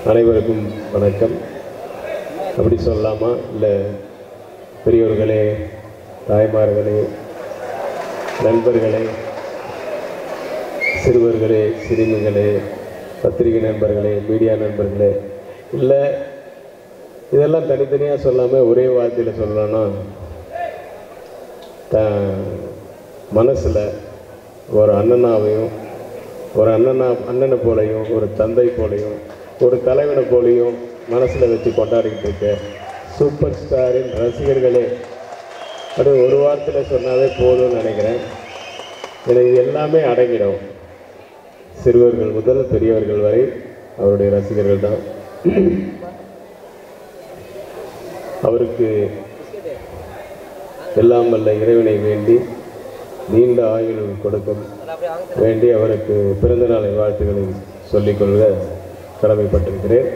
அனைவருக்கும் வணக்கம் அப்படி சொல்லலாமா இல்லை பெரியோர்களே தாய்மார்களே நண்பர்களே சிறுவர்களே சிறுமிகளே பத்திரிகை நண்பர்களே மீடியா நண்பர்களே இல்லை இதெல்லாம் தனித்தனியாக சொல்லாமல் ஒரே வார்த்தையில் சொல்லணும்னா த மனசில் ஒரு அண்ணனாவையும் ஒரு அண்ணனா அண்ணனை போலையும் ஒரு தந்தை போலையும் ஒரு தலைவனை போலையும் மனசில் வச்சு கொண்டாடிக்கிட்டு இருக்க சூப்பர் ஸ்டாரின் ரசிகர்களே அது ஒரு வாரத்தில் சொன்னாவே போதும்னு நினைக்கிறேன் எனக்கு இது எல்லாமே அடங்கிடும் சிறுவர்கள் முதல் பெரியவர்கள் வரை அவருடைய ரசிகர்கள் தான் அவருக்கு எல்லாம் வல்ல இறைவனை வேண்டி நீண்ட ஆயுள் கொடுக்கும் வேண்டி அவருக்கு பிறந்த நாளை வாழ்த்துக்களை சொல்லிக்கொள்ள கடமைப்பட்டிருக்கிறேன்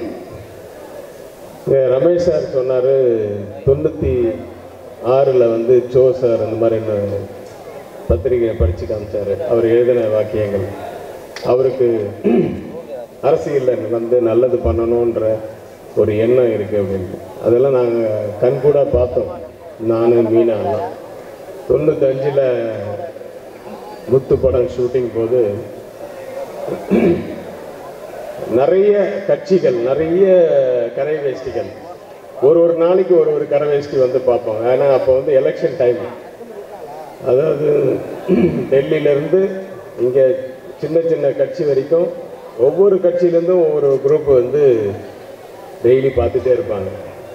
இங்க ரமேஷ் சார் சொன்னார் தொண்ணூற்றி ஆறில் வந்து சோ சார் அந்த மாதிரி என்ன பத்திரிகையை படித்து காமிச்சார் அவர் எழுதின வாக்கியங்கள் அவருக்கு அரசியலில் வந்து நல்லது பண்ணணுன்ற ஒரு எண்ணம் இருக்குது அப்படின்ட்டு அதெல்லாம் நாங்கள் கண்கூடாக பார்த்தோம் நான் மீனாலாம் தொண்ணூத்தஞ்சில் முத்து படம் ஷூட்டிங் போது நிறைய கட்சிகள் நிறைய கரை வேஷ்டிகள் ஒரு ஒரு நாளைக்கு ஒரு ஒரு கரை வேஷ்டி வந்து பார்ப்போம் ஏன்னா அப்போ வந்து எலெக்ஷன் டைம் அதாவது டெல்லியிலேருந்து இங்கே சின்ன சின்ன கட்சி வரைக்கும் ஒவ்வொரு கட்சியிலேருந்தும் ஒவ்வொரு குரூப் வந்து டெய்லி பார்த்துட்டே இருப்பாங்க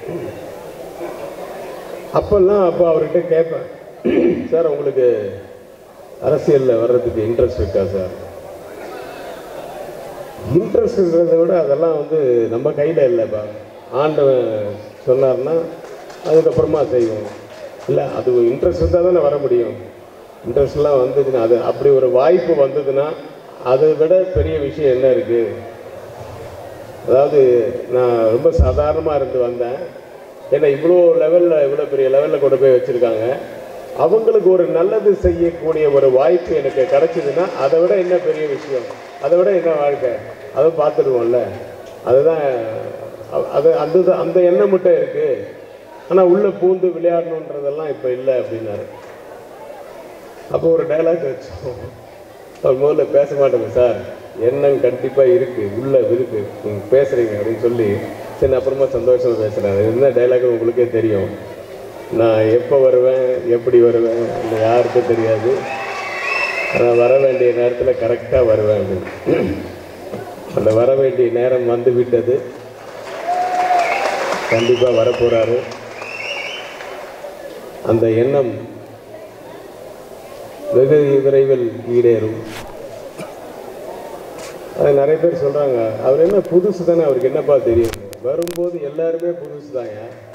அப்போல்லாம் அப்போ அவர்கிட்ட கேட்பேன் சார் உங்களுக்கு அரசியலில் வர்றதுக்கு இன்ட்ரெஸ்ட் இருக்கா சார் இன்ட்ரெஸ்ட்ன்றதை விட அதெல்லாம் வந்து நம்ம கையில் இல்லைப்பா ஆண்டவன் சொன்னார்னா அதுக்கப்புறமா செய்வோம் இல்லை அது இன்ட்ரெஸ்ட் இருந்தால் தானே வர முடியும் இன்ட்ரெஸ்ட்லாம் வந்ததுன்னா அது அப்படி ஒரு வாய்ப்பு வந்ததுன்னா அதை விட பெரிய விஷயம் என்ன இருக்குது அதாவது நான் ரொம்ப சாதாரணமாக இருந்து வந்தேன் ஏன்னா இவ்வளோ லெவலில் இவ்வளோ பெரிய லெவலில் கொண்டு போய் வச்சுருக்காங்க அவங்களுக்கு ஒரு நல்லது செய்யக்கூடிய ஒரு வாய்ப்பு எனக்கு கிடைச்சதுன்னா அதை விட என்ன பெரிய விஷயம் அதை விட என்ன வாழ்க்கை அதை பார்த்துடுவோம்ல அதுதான் அ- அது அந்த அந்த எண்ணம் மட்டும் இருக்குது ஆனால் உள்ளே பூந்து விளையாடணுன்றதெல்லாம் இப்போ இல்லை அப்படின்னாரு அப்போ ஒரு டைலாக் வச்சோம் அவர் முதல்ல பேச மாட்டேங்க சார் எண்ணம் கண்டிப்பாக இருக்குது உள்ள இருக்கு நீங்கள் பேசுகிறீங்க அப்படின்னு சொல்லி சரி நான் அப்புறமா சந்தோஷமா பேசுகிறேன் என்ன டைலாக் உங்களுக்கே தெரியும் நான் எப்போ வருவேன் எப்படி வருவேன் இல்லை யாருக்கும் தெரியாது ஆனால் வர வேண்டிய நேரத்தில் கரெக்டாக வருவேன் அப்படின்னு அந்த வர வேண்டிய நேரம் வந்து விட்டது கண்டிப்பாக வரப்போகிறாரு அந்த எண்ணம் வெகு விரைவில் ஈடேறும் அது நிறைய பேர் சொல்கிறாங்க அவர் என்ன புதுசு தானே அவருக்கு என்னப்பா தெரியும் வரும்போது எல்லாருமே புதுசு தாங்க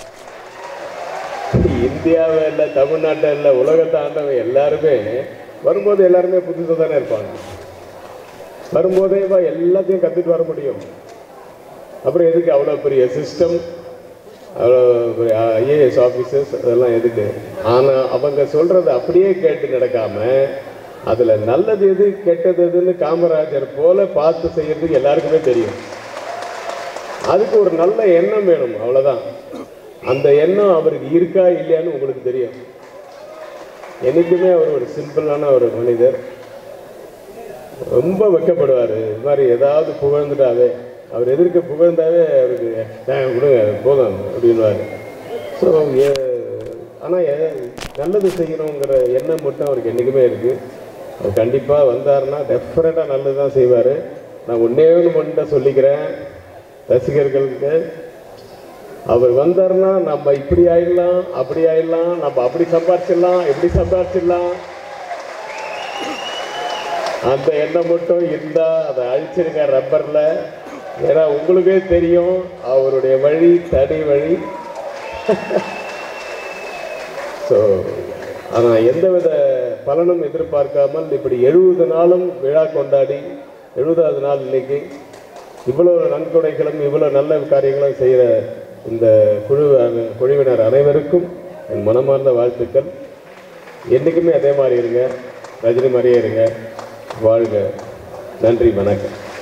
இந்தியாவை இல்லை தமிழ்நாட்டை இல்லை உலகத்தை ஆண்டவன் எல்லாருமே வரும்போது எல்லாருமே புதுசாக தானே இருப்பாங்க வரும்போதே வா எல்லாத்தையும் கற்றுட்டு வர முடியும் அப்புறம் எதுக்கு அவ்வளோ பெரிய சிஸ்டம் அவ்வளோ பெரிய ஐஏஎஸ் ஆஃபீஸர்ஸ் அதெல்லாம் எதுக்கு ஆனால் அவங்க சொல்கிறத அப்படியே கேட்டு நடக்காம அதில் நல்லது எது கெட்டது எதுன்னு காமராஜர் போல பார்த்து செய்யறதுக்கு எல்லாருக்குமே தெரியும் அதுக்கு ஒரு நல்ல எண்ணம் வேணும் அவ்வளோதான் அந்த எண்ணம் அவருக்கு இருக்கா இல்லையான்னு உங்களுக்கு தெரியும் என்றைக்குமே அவர் ஒரு சிம்பிளான ஒரு மனிதர் ரொம்ப வெக்கப்படுவார் இது மாதிரி ஏதாவது புகழ்ந்துட்டாவே அவர் எதிர்க்க புகழ்ந்தாவே அவருக்கு "ஏன் விடுங்க போதும் அப்படின்வார் ஸோ ஆனால் நல்லது செய்யணுங்கிற எண்ணம் மட்டும் அவருக்கு என்றைக்குமே இருக்குது அவர் கண்டிப்பாக வந்தாருன்னா டெஃபினட்டாக நல்லது தான் செய்வார் நான் ஒன்றே ஒன்று மட்டும் சொல்லிக்கிறேன் ரசிகர்களுக்கு அவர் வந்தாருன்னா நம்ம இப்படி ஆயிடலாம் அப்படி ஆயிடலாம் நம்ம அப்படி சம்பாரிச்சிடலாம் எப்படி சம்பாரிச்சிடலாம் அந்த எண்ணம் மட்டும் இருந்தா அதை அழிச்சிருங்க ரப்பர்ல ஏன்னா உங்களுக்கே தெரியும் அவருடைய வழி தனி வழி ஸோ ஆனால் எந்தவித பலனும் எதிர்பார்க்காமல் இப்படி எழுபது நாளும் விழா கொண்டாடி எழுபதாவது நாள் இன்னைக்கு இவ்வளோ நன்கொடைகளும் இவ்வளோ நல்ல காரியங்களும் செய்கிற இந்த குழு குழுவினர் அனைவருக்கும் என் மனமார்ந்த வாழ்த்துக்கள் என்றைக்குமே அதே மாதிரி இருங்க ரஜினி மாதிரியே இருங்க வாழ்க நன்றி வணக்கம்